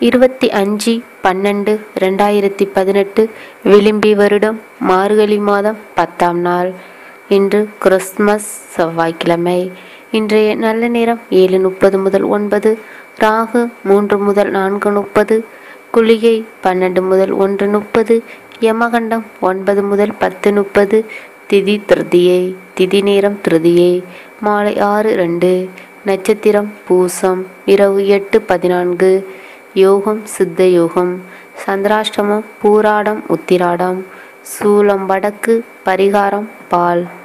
இருபத்தி அஞ்சு பன்னெண்டு ரெண்டாயிரத்தி பதினெட்டு விளிம்பி வருடம் மார்கழி மாதம் பத்தாம் நாள் இன்று கிறிஸ்மஸ் செவ்வாய்க்கிழமை இன்றைய நல்ல நேரம் ஏழு முப்பது முதல் ஒன்பது ராகு மூன்று முதல் நான்கு முப்பது குளிகை பன்னெண்டு முதல் ஒன்று முப்பது யமகண்டம் ஒன்பது முதல் பத்து முப்பது திதி திருதியை திதி நேரம் திருதியை மாலை ஆறு ரெண்டு நட்சத்திரம் பூசம் இரவு எட்டு பதினான்கு யோகம் சித்த யோகம் சந்திராஷ்டமம் பூராடம் உத்திராடம் சூலம் வடக்கு பரிகாரம் பால்